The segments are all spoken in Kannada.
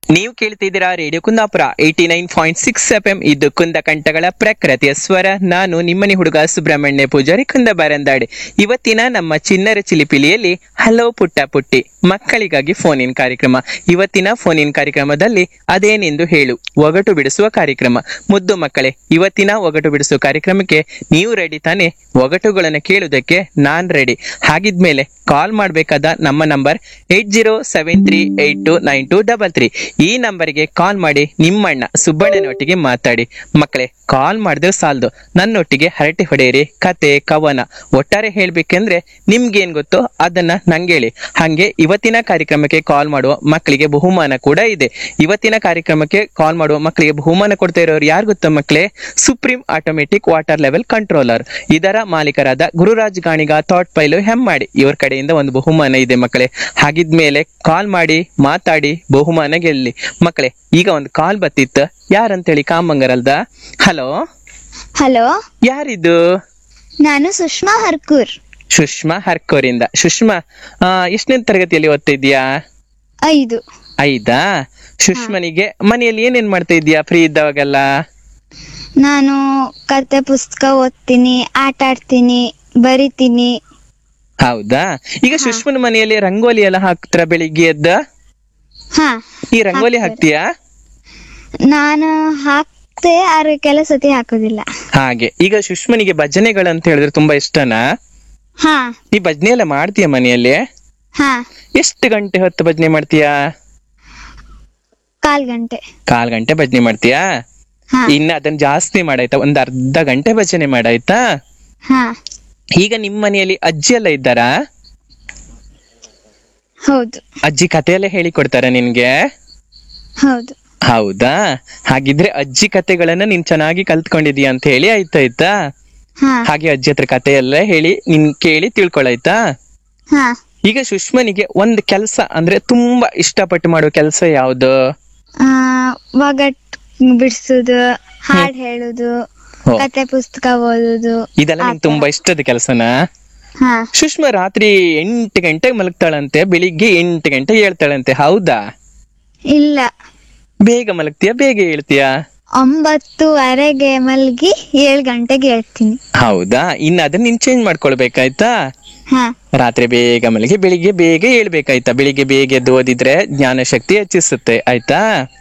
ನೀವು ಕೇಳ್ತಿದ್ದೀರಾ radio Kundapura eighty nine point six F M ಇದು ಕುಂದ ಕಂಠಗಳ ಪ್ರಕೃತಿಯ ಸ್ವರ ನಾನು ನಿಮ್ಮನೆ ಹುಡುಗ ಸುಬ್ರಹ್ಮಣ್ಯ ಪೂಜಾರಿ ಕುಂದ ಬಾರಂದಾಡೆ ಇವತ್ತಿನ ನಮ್ಮ ಚಿನ್ನರ ಚಿಲಿಪಿಲಿಯಲ್ಲಿ ಹಲೋ ಪುಟ್ಟ ಪುಟ್ಟಿ ಮಕ್ಕಳಿಗಾಗಿ ಫೋನ್ ಇನ್ ಕಾರ್ಯಕ್ರಮ ಇವತ್ತಿನ ಫೋನ್ ಇನ್ ಕಾರ್ಯಕ್ರಮದಲ್ಲಿ ಅದೇನೆಂದು ಹೇಳು ಒಗಟು ಬಿಡಿಸುವ ಕಾರ್ಯಕ್ರಮ ಮುದ್ದು ಮಕ್ಕಳೇ ಇವತ್ತಿನ ಒಗಟು ಬಿಡಿಸುವ ಕಾರ್ಯಕ್ರಮಕ್ಕೆ ನೀವು ರೆಡಿ ತಾನೆ ಒಗಟುಗಳನ್ನು ಕೇಳುವುದಕ್ಕೆ ನಾನ್ ರೆಡಿ ಹಾಗಿದ್ಮೇಲೆ ಕಾಲ್ ಮಾಡಬೇಕಾದ ನಮ್ಮ number eight zero seven three eight two nine two double three ಈ ನಂಬರಿಗೆ ಕಾಲ್ ಮಾಡಿ ನಿಮ್ಮಣ್ಣ ಸುಬ್ಬಣ್ಣನೊಟ್ಟಿಗೆ ಮಾತಾಡಿ ಮಕ್ಕಳೇ ಕಾಲ್ ಮಾಡಿದ್ರೆ ಸಾಲದು ನನ್ನೊಟ್ಟಿಗೆ ಹರಟೆ ಹೊಡೆಯಿರಿ ಕತೆ ಕವನ ಒಟ್ಟಾರೆ ಹೇಳ್ಬೇಕೆಂದ್ರೆ ನಿಮ್ಗೇನ್ ಗೊತ್ತೋ ಅದನ್ನ ನಂಗೇಳಿ ಹಾಗೆ ಇವತ್ತಿನ ಕಾರ್ಯಕ್ರಮಕ್ಕೆ ಕಾಲ್ ಮಾಡುವ ಮಕ್ಕಳಿಗೆ ಬಹುಮಾನ ಕೂಡ ಇದೆ ಇವತ್ತಿನ ಕಾರ್ಯಕ್ರಮಕ್ಕೆ ಕಾಲ್ ಮಾಡುವ ಮಕ್ಕಳಿಗೆ ಬಹುಮಾನ ಕೊಡ್ತಾ ಇರೋರು ಯಾರು ಗೊತ್ತಾ ಮಕ್ಕಳೇ supreme automatic water level controller ಇದರ ಮಾಲೀಕರಾದ ಗುರುರಾಜ್ ಗಾಣಿಗ ಥಾಟ್ ಪೈಲು ಹೆಮ್ಮಾಡಿ ಇವ್ರ ಕಡೆಯಿಂದ ಒಂದು ಬಹುಮಾನ ಇದೆ ಮಕ್ಕಳೇ ಹಾಗಿದ್ಮೇಲೆ ಕಾಲ್ ಮಾಡಿ ಮಾತಾಡಿ ಬಹುಮಾನ ಗೆಲ್ಲಿ ಮಕ್ಕಳೇ ಈಗ ಒಂದು ಕಾಲ್ ಬತ್ತಿತ್ತು ಯಾರಂತೇಳಿ ಕಾಮಂಗರಲ್ದ ಹಲೋ ಹಲೋ ಯಾರಿದು ನಾನು ಸುಷ್ಮಾ ಹರ್ಕೂರ್ ಸುಷ್ಮಾ ಹರ್ಕೋರಿಂದ ಸುಷ್ಮಾ ಆ ಎಷ್ಟನೇ ತರಗತಿಯಲ್ಲಿ ಓದ್ತಾ ಇದೀಯಾ ಐದು ಐದಾ ಸುಷ್ಮನಿಗೆ ಮನೆಯಲ್ಲಿ ಏನೇನ್ ಮಾಡ್ತಾ ಇದೀಯಾ ಫ್ರೀ ಇದ್ದಾವಾಗೆಲ್ಲ ನಾನು ಕತೆ ಪುಸ್ತಕ ಓದ್ತೀನಿ ಆಟ ಆಡ್ತೀನಿ ಬರಿತೀನಿ ಹೌದಾ ಈಗ ಸುಷ್ಮನ ಮನೆಯಲ್ಲಿ ರಂಗೋಲಿ ಎಲ್ಲ ಹಾಕ್ತಾರ ಬೆಳಿಗ್ಗೆ ಎದ್ದ ಹಾ ಈ ರಂಗೋಲಿ ಹಾಕ್ತೀಯಾ ನಾನು ಹಾಕ್ತೆ ಆದ್ರೆ ಕೆಲವು ಸತಿ ಹಾಕೋದಿಲ್ಲ ಹಾಗೆ ಈಗ ಸುಷ್ಮನಿಗೆ ಭಜನೆಗಳಂತ ಹೇಳಿದ್ರೆ ತುಂಬಾ ಇಷ್ಟನಾ ಹಾ ಈ ಭಜನೆ ಎಲ್ಲ ಮಾಡ್ತೀಯ ಮನೆಯಲ್ಲಿ ಹಾ ಎಷ್ಟು ಗಂಟೆ ಹೊತ್ತು ಭಜನೆ ಮಾಡ್ತೀಯಾ ಕಾಲ್ ಗಂಟೆ ಕಾಲ್ ಗಂಟೆ ಭಜನೆ ಮಾಡ್ತೀಯಾ ಹಾ ಇನ್ನ ಅದನ್ನ ಜಾಸ್ತಿ ಮಾಡಾಯ್ತಾ ಒಂದ್ ಅರ್ಧ ಗಂಟೆ ಭಜನೆ ಮಾಡಾಯ್ತಾ ಹಾ ಈಗ ನಿಮ್ ಮನೆಯಲ್ಲಿ ಅಜ್ಜಿ ಎಲ್ಲ ಇದ್ದಾರಾ ಹೌದು ಅಜ್ಜಿ ಕತೆ ಎಲ್ಲ ಹೇಳಿ ಕೊಡ್ತಾರ ನಿನ್ಗೆ ಹೌದು ಹೌದಾ ಹಾಗಿದ್ರೆ ಅಜ್ಜಿ ಕತೆಗಳನ್ನ ನೀನ್ ಚೆನ್ನಾಗಿ ಕಲ್ತ್ಕೊಂಡಿದೀಯ ಅಂತ ಹೇಳಿ ಆಯ್ತಾಯ್ತಾ ಹಾ ಹಾಗೆ ಅಜ್ಜಿ ಹತ್ರ ಕತೆ ಎಲ್ಲ ಹೇಳಿ ನಿನ್ ಕೇಳಿ ತಿಳ್ಕೊಳಾಯ್ತಾ ಹಾ ಈಗ ಸುಷ್ಮನಿಗೆ ಒಂದ್ ಕೆಲ್ಸ ಅಂದ್ರೆ ತುಂಬಾ ಇಷ್ಟಪಟ್ಟು ಮಾಡುವ ಕೆಲ್ಸ ಯಾವ್ದು ಆ, ಒಗಟ್ ಬಿಡ್ಸುದು ಹಾಡ್ ಹೇಳುದು ಹೋ, ಕತೆ ಪುಸ್ತಕ ಓದುದು ಇದೆಲ್ಲ ನಿಂಗೆ ತುಂಬಾ ಇಷ್ಟದ ಕೆಲ್ಸನಾ ಹಾ ಸುಷ್ಮಾ ರಾತ್ರಿ ಎಂಟು ಗಂಟೆಗೆ ಮಲಗ್ತಾಳಂತೆ ಬೆಳಿಗ್ಗೆ ಎಂಟು ಗಂಟೆಗೆ ಹೇಳ್ತಾಳಂತೆ ಹೌದಾ ಇಲ್ಲ ಬೇಗ ಮಲಗ್ತೀಯಾ ಬೇಗ ಹೇಳ್ತೀಯಾ ಒಂಬತ್ತುವರೆಗೆ ಮಲ್ಗಿ ಏಳು ಗಂಟೆಗೆ ಹೇಳ್ತೀನಿ ಹೌದಾ ಇನ್ನ ಅದನ್ನ ನೀನ್ ಚೇಂಜ್ ಮಾಡ್ಕೊಳ್ಬೇಕಾಯ್ತಾ ಹಾ ರಾತ್ರಿ ಬೇಗ ಮಲಗಿ ಬೆಳಿಗ್ಗೆ ಬೇಗ ಹೇಳ್ಬೇಕಾಯ್ತಾ ಬೆಳಿಗ್ಗೆ ಬೇಗ ಎದ್ದು ಓದಿದ್ರೆ ಜ್ಞಾನ ಶಕ್ತಿ ಹೆಚ್ಚಿಸುತ್ತೆ ಆಯ್ತಾ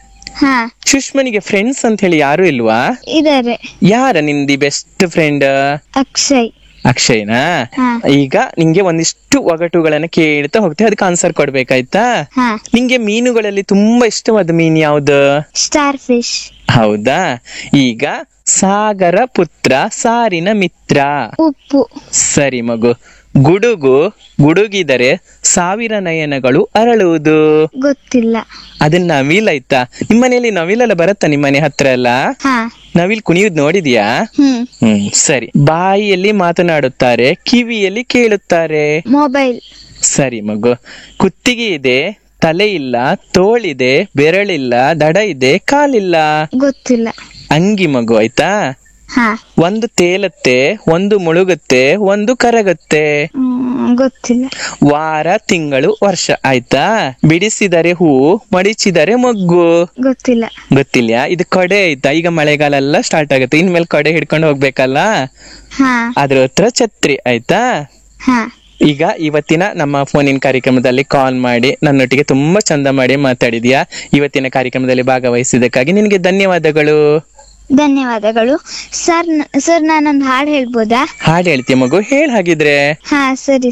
ಹಾ ಸುಷ್ಮನಿಗೆ ಫ್ರೆಂಡ್ಸ್ ಅಂತ ಹೇಳಿ ಯಾರು ಇಲ್ವಾ ಇದಾರೆ ಯಾರ ನಿಂದಿ ಬೆಸ್ಟ್ ಫ್ರೆಂಡ್ ಅಕ್ಷಯ್ ಅಕ್ಷಯ್ನಾ ಹಾ ಈಗ ನಿಂಗೆ ಒಂದಿಷ್ಟು ಒಗಟುಗಳನ್ನ ಕೇಳ್ತಾ ಹೋಗ್ತೇವೆ ಅದಕ್ಕೆ ಆನ್ಸರ್ ಕೊಡ್ಬೇಕಾಯ್ತಾ ಹಾ ನಿಂಗೆ ಮೀನುಗಳಲ್ಲಿ ತುಂಬಾ ಇಷ್ಟವಾದ ಮೀನ್ ಯಾವ್ದು ಸ್ಟಾರ್ ಫಿಶ್ ಹೌದಾ ಈಗ ಸಾಗರ ಪುತ್ರ ಸಾರಿನ ಮಿತ್ರ ಉಪ್ಪು ಸರಿ ಮಗು ಗುಡುಗು ಗುಡುಗಿದರೆ ಸಾವಿರ ನಯನಗಳು ಅರಳುವುದು ಗೊತ್ತಿಲ್ಲ ಅದನ್ನ ನವಿಲ್ ಆಯ್ತಾ ನಿಮ್ಮನೆಯಲ್ಲಿ ನವಿಲೆಲ್ಲ ಬರತ್ತಾ ನಿಮ್ಮನೆ ಹತ್ರ ಎಲ್ಲ ಹಾ ನವಿಲ್ ಕುಣಿಯುದ್ ನೋಡಿದ್ಯಾ ಹ್ಮ್ ಹ್ಮ್ ಸರಿ ಬಾಯಿಯಲ್ಲಿ ಮಾತನಾಡುತ್ತಾರೆ ಕಿವಿಯಲ್ಲಿ ಕೇಳುತ್ತಾರೆ ಮೊಬೈಲ್ ಸರಿ ಮಗು ಕುತ್ತಿಗೆ ಇದೆ ತಲೆ ಇಲ್ಲ ತೋಳಿದೆ ಬೆರಳಿಲ್ಲ ದಡ ಇದೆ ಕಾಲಿಲ್ಲ ಗೊತ್ತಿಲ್ಲ ಅಂಗಿ ಮಗು ಆಯ್ತಾ ಹಾ ಒಂದು ತೇಲತ್ತೆ ಒಂದು ಮುಳುಗುತ್ತೆ ಒಂದು ಕರಗತ್ತೆ ಹ್ಮ್, ಗೊತ್ತಿಲ್ಲ ವಾರ ತಿಂಗಳು ವರ್ಷ ಆಯ್ತಾ ಬಿಡಿಸಿದರೆ ಹೂ ಮಡಿಚಿದರೆ ಮೊಗ್ಗು ಗೊತ್ತಿಲ್ಲ ಗೊತ್ತಿಲ್ಲ ಇದು ಕೊಡೆ ಆಯ್ತಾ ಈಗ ಮಳೆಗಾಲ ಎಲ್ಲ ಸ್ಟಾರ್ಟ್ ಆಗುತ್ತೆ ಇನ್ಮೇಲೆ ಕೊಡೆ ಹಿಡ್ಕೊಂಡು ಹೋಗ್ಬೇಕಲ್ಲ ಹಾ ಅದ್ರ ಹತ್ರ ಛತ್ರಿ ಆಯ್ತಾ ಹಾ ಈಗ ಇವತ್ತಿನ ನಮ್ಮ ಫೋನಿನ ಕಾರ್ಯಕ್ರಮದಲ್ಲಿ ಕಾಲ್ ಮಾಡಿ ನನ್ನೊಟ್ಟಿಗೆ ತುಂಬಾ ಚಂದ ಮಾಡಿ ಮಾತಾಡಿದ್ಯಾ ಇವತ್ತಿನ ಕಾರ್ಯಕ್ರಮದಲ್ಲಿ ಭಾಗವಹಿಸಿದ್ದಕ್ಕಾಗಿ ನಿನಗೆ ಧನ್ಯವಾದಗಳು ಧನ್ಯವಾದಗಳು ಸರ್ ನ- ಸರ್ ನಾನೊಂದು ಹಾಡು ಹೇಳ್ಬೋದಾ ಹಾಡು ಹೇಳ್ತೀಯ ಮಗು ಹೇಳ್ ಹಾಗಿದ್ರೆ ಹಾ ಸರಿ